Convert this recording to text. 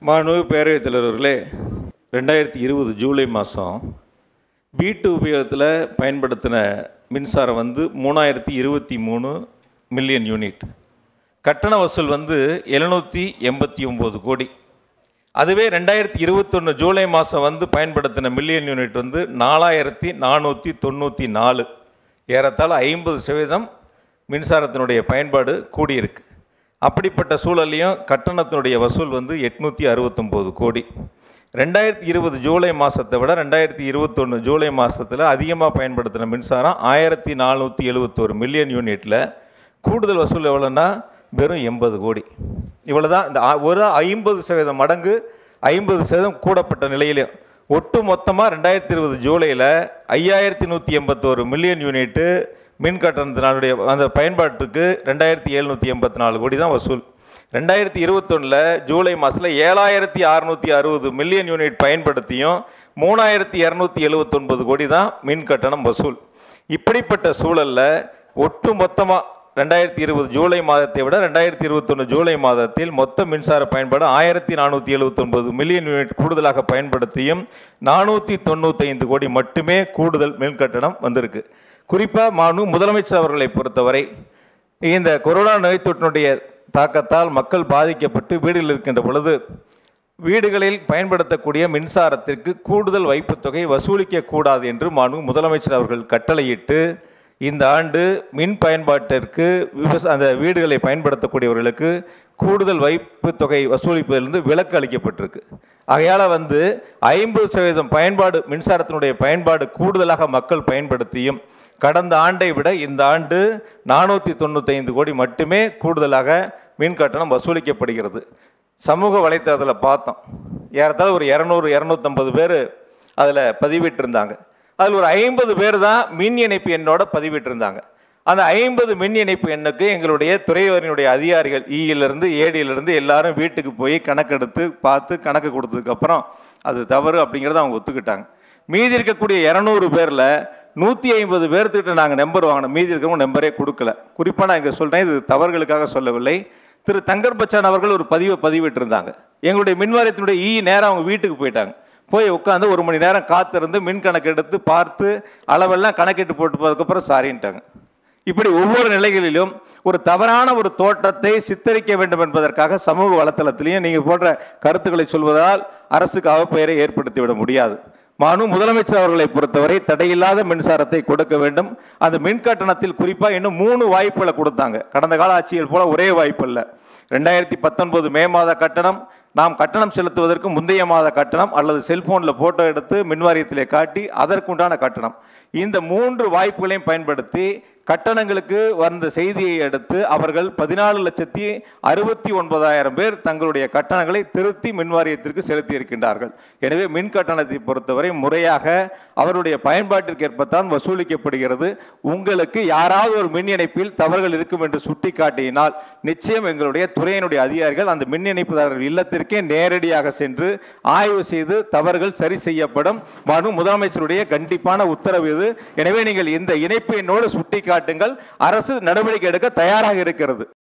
மாண்பு பேரவைத் தலைவர்களே ரெண்டாயிரத்தி இருபது ஜூலை மாதம் வீட்டு உபயோகத்தில் பயன்படுத்தின மின்சாரம் வந்து மூணாயிரத்தி இருபத்தி மூணு மில்லியன் யூனிட் கட்டண வசூல் வந்து எழுநூற்றி எண்பத்தி ஒம்பது கோடி அதுவே ரெண்டாயிரத்தி இருபத்தொன்று ஜூலை மாதம் வந்து பயன்படுத்தின மில்லியன் யூனிட் வந்து நாலாயிரத்தி நானூற்றி தொண்ணூற்றி நாலு ஏறத்தாழ ஐம்பது சதவீதம் மின்சாரத்தினுடைய பயன்பாடு கூடியிருக்கு அப்படிப்பட்ட சூழல்லையும் கட்டணத்தினுடைய வசூல் வந்து எட்நூற்றி அறுபத்தொம்போது கோடி ரெண்டாயிரத்தி இருபது ஜூலை மாதத்தை விட ரெண்டாயிரத்தி இருபத்தொன்று ஜூலை மாதத்தில் அதிகமாக பயன்படுத்தின மின்சாரம் ஆயிரத்தி நானூற்றி எழுபத்தோரு மில்லியன் யூனிட்டில் கூடுதல் வசூல் எவ்வளோன்னா வெறும் எண்பது கோடி இவ்வளோ தான் இந்த ஆ- ஒரு ஐம்பது சதவீதம் மடங்கு ஐம்பது சதவீதம் கூடப்பட்ட நிலையிலையும் ஒட்டு மொத்தமாக ரெண்டாயிரத்தி இருபது ஜூலையில் ஐயாயிரத்தி நூற்றி எண்பத்தோரு மில்லியன் யூனிட்டு மின் கட்டணத்தினுடைய அந்த பயன்பாட்டுக்கு ரெண்டாயிரத்தி எழுநூற்றி எண்பத்தி நாலு கோடி தான் வசூல் ரெண்டாயிரத்தி இருபத்தொன்னில் ஜூலை மாதத்தில் ஏழாயிரத்தி அறுநூற்றி அறுபது மில்லியன் யூனிட் பயன்படுத்தியும் மூணாயிரத்தி இரநூத்தி எழுபத்தொன்பது கோடி தான் மின் கட்டணம் வசூல் இப்படிப்பட்ட சூழலில் ஒட்டு மொத்தமாக ரெண்டாயிரத்தி இருபது ஜூலை மாதத்தை விட ரெண்டாயிரத்தி இருபத்தொன்று ஜூலை மாதத்தில் மொத்த மின்சார பயன்பாடு ஆயிரத்தி நானூற்றி எழுபத்தொன்பது மில்லியன் யூனிட் கூடுதலாக பயன்படுத்தியும் நானூற்றி தொண்ணூத்தைந்து கோடி மட்டுமே கூடுதல் மின் கட்டணம் வந்திருக்கு குறிப்பாக மாண்பு முதலமைச்சர் அவர்களை பொறுத்தவரை இந்த கொரோனா நோய் தொற்றினுடைய தாக்கத்தால் மக்கள் பாதிக்கப்பட்டு வீடுகளில் இருக்கின்ற பொழுது வீடுகளில் பயன்படுத்தக்கூடிய மின்சாரத்திற்கு கூடுதல் வைப்புத் தொகை வசூலிக்க கூடாது என்று மாண்பு முதலமைச்சர் அவர்கள் கட்டளையிட்டு இந்த ஆண்டு மின் பயன்பாட்டிற்கு விவசா அந்த வீடுகளை பயன்படுத்தக்கூடியவர்களுக்கு கூடுதல் வைப்புத் தொகை வசூலிப்பதிலிருந்து விலக்கு அளிக்கப்பட்டிருக்கு ஆகையால் வந்து ஐம்பது சதவீதம் பயன்பாடு மின்சாரத்தினுடைய பயன்பாடு கூடுதலாக மக்கள் பயன்படுத்தியும் கடந்த ஆண்டை விட இந்த ஆண்டு நானூற்றி தொண்ணூத்தைந்து கோடி மட்டுமே கூடுதலாக மின் கட்டணம் வசூலிக்கப்படுகிறது சமூக வலைத்தளத்தில் பார்த்தோம் ஏறத்தாழ ஒரு இரநூறு இரநூத்தம்பது பேர் அதில் பதிவிட்டிருந்தாங்க அதில் ஒரு ஐம்பது பேர் தான் மின் இணைப்பு எண்ணோட பதிவிட்டிருந்தாங்க அந்த ஐம்பது மின் இணைப்பு எண்ணுக்கு எங்களுடைய துறைவரினுடைய அதிகாரிகள் இயிலிருந்து ஏடியிலிருந்து எல்லாரும் வீட்டுக்கு போய் கணக்கெடுத்து பார்த்து கணக்கு கொடுத்ததுக்கப்புறம் அது தவறு அப்படிங்கிறத அவங்க ஒத்துக்கிட்டாங்க மீதி இருக்கக்கூடிய இரநூறு பேரில் நூற்றி ஐம்பது பேர்த்துக்கிட்ட நாங்கள் நம்பர் வாங்கினோம் மீதி இருக்கிறவங்க நம்பரே கொடுக்கல குறிப்பாக நான் இங்கே சொல்கிறேன் இது தவறுகளுக்காக சொல்லவில்லை திரு தங்கர் பச்சான் அவர்கள் ஒரு பதிவை பதிவிட்டிருந்தாங்க எங்களுடைய மின்வாரியத்தினுடைய ஈ நேரம் அவங்க வீட்டுக்கு போயிட்டாங்க போய் உட்காந்து ஒரு மணி நேரம் காத்திருந்து மின் கணக்கு எடுத்து பார்த்து அளவெல்லாம் கணக்கிட்டு போட்டு போனதுக்கப்புறம் சாரின்ட்டாங்க இப்படி ஒவ்வொரு நிலைகளிலும் ஒரு தவறான ஒரு தோற்றத்தை சித்தரிக்க வேண்டும் என்பதற்காக சமூக வலைத்தளத்திலையும் நீங்கள் போன்ற கருத்துக்களை சொல்வதால் அரசுக்கு அவப்பெயரை ஏற்படுத்திவிட முடியாது மானு முதலமைச்சர் அவர்களை பொறுத்தவரை தடையில்லாத மின்சாரத்தை கொடுக்க வேண்டும் அந்த மின் கட்டணத்தில் குறிப்பாக இன்னும் மூணு வாய்ப்புகளை கொடுத்தாங்க கடந்த கால ஆட்சிகள் போல ஒரே வாய்ப்பு இல்லை ரெண்டாயிரத்தி பத்தொன்பது மே மாத கட்டணம் நாம் கட்டணம் செலுத்துவதற்கு முந்தைய மாத கட்டணம் அல்லது செல்போனில் ஃபோட்டோ எடுத்து மின்வாரியத்திலே காட்டி அதற்குண்டான கட்டணம் இந்த மூன்று வாய்ப்புகளையும் பயன்படுத்தி கட்டணங்களுக்கு வந்த செய்தியை அடுத்து அவர்கள் பதினாலு லட்சத்தி அறுபத்தி ஒன்பதாயிரம் பேர் தங்களுடைய கட்டணங்களை திருத்தி மின்வாரியத்திற்கு செலுத்தி இருக்கின்றார்கள் எனவே மின் கட்டணத்தை பொறுத்தவரை முறையாக அவருடைய பயன்பாட்டிற்கேற்பத்தான் வசூலிக்கப்படுகிறது உங்களுக்கு யாராவது ஒரு மின் இணைப்பில் தவறுகள் இருக்கும் என்று சுட்டிக்காட்டினால் நிச்சயம் எங்களுடைய துறையினுடைய அதிகாரிகள் அந்த மின் இணைப்புதாரர்கள் இல்லத்திற்கே நேரடியாக சென்று ஆய்வு செய்து தவறுகள் சரி செய்யப்படும் மனு முதலமைச்சருடைய கண்டிப்பான உத்தரவு இது எனவே நீங்கள் இந்த இணைப்பு என்னோடு சுட்டிக்காட்டுங்கள் அரசு நடவடிக்கை எடுக்க தயாராக இருக்கிறது